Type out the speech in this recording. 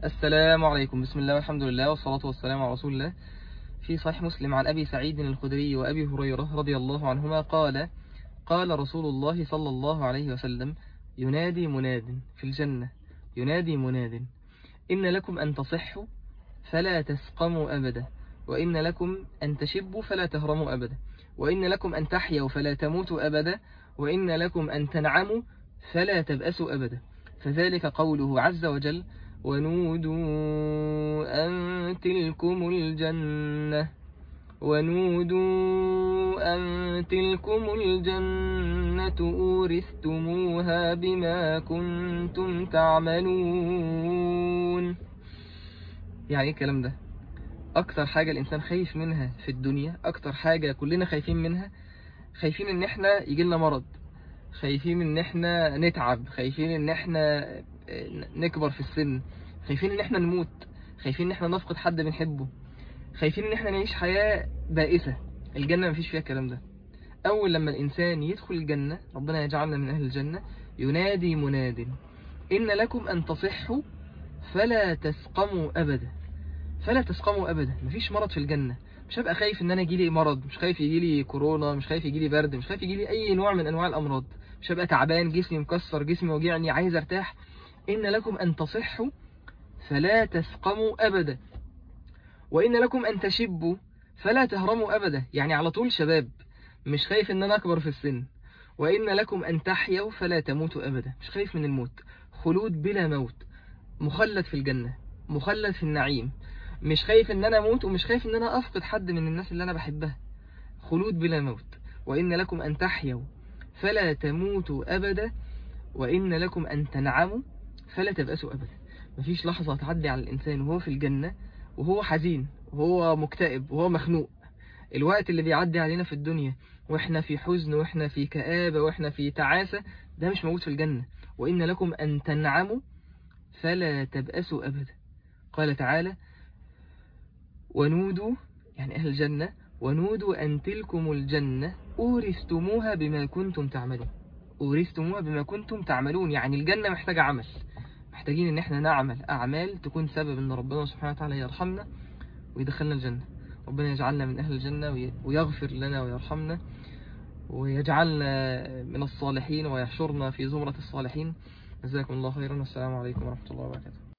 السلام عليكم بسم الله والحمد لله والصلاة والسلام على رسول الله في صحيح مسلم عن أبي سعيد الخدري وأبي هريرة رضي الله عنهما قال قال رسول الله صلى الله عليه وسلم ينادي مناد في الجنة ينادي مناد إن لكم أن تصحوا فلا تسقموا أبدا وإن لكم أن تشبوا فلا تهرموا أبدا وإن لكم أن تحيوا فلا تموتوا أبدا وإن لكم أن تنعموا فلا تبأسوا أبدا فذلك قوله عز وجل ونودوا أن تلكم الجنة ونودوا أن تلكم الجنة أورثتموها بما كنتم تعملون يعني ايه الكلام ده اكتر حاجة الانسان خايف منها في الدنيا اكتر حاجة كلنا خايفين منها خايفين ان احنا يجي لنا مرض خايفين ان احنا نتعب خايفين ان احنا نكبر في السن خايفين ان احنا نموت خايفين ان احنا نفقد حد بنحبه خايفين ان احنا نعيش حياة بائسة الجنة مفيش فيها الكلام ده اول لما الانسان يدخل الجنة ربنا يجعلنا من اهل الجنة ينادي مناد ان لكم ان تصحوا فلا تسقموا ابدا فلا تسقموا ابدا مفيش مرض في الجنة مش هبقى خايف ان انا يجيلي مرض مش خايف يجيلي كورونا مش خايف يجيلي برد مش خايف يجيلي اي نوع من انواع الامراض مش هبقى تعبان جسمي مكسر جسمي وجعني عايز ارتاح ان لكم ان تصحوا فلا تسقموا ابدا وان لكم ان تشبوا فلا تهرموا ابدا يعني على طول شباب مش خايف ان انا اكبر في السن وان لكم ان تحيوا فلا تموتوا ابدا مش خايف من الموت خلود بلا موت مخلد في الجنة مخلد في النعيم مش خايف ان انا اموت ومش خايف ان انا افقد حد من الناس اللي انا بحبها خلود بلا موت وان لكم ان تحيوا فلا تموتوا ابدا وان لكم ان تنعموا فلا تبأسوا ابدا مفيش لحظة تعدي على الانسان وهو في الجنة وهو حزين وهو مكتئب وهو مخنوق الوقت اللي بيعدي علينا في الدنيا واحنا في حزن واحنا في كآبة واحنا في تعاسة ده مش موجود في الجنة وإن لكم أن تنعموا فلا تبأسوا أبدا قال تعالى ونودوا يعني أهل الجنة ونودوا أن تلكم الجنة أورثتموها بما كنتم تعملون أورثتموها بما كنتم تعملون يعني الجنة محتاجة عمل محتاجين ان احنا نعمل اعمال تكون سبب ان ربنا سبحانه وتعالى يرحمنا ويدخلنا الجنة ربنا يجعلنا من اهل الجنة ويغفر لنا ويرحمنا ويجعلنا من الصالحين ويحشرنا في زمرة الصالحين جزاكم الله خيرا والسلام عليكم ورحمة الله وبركاته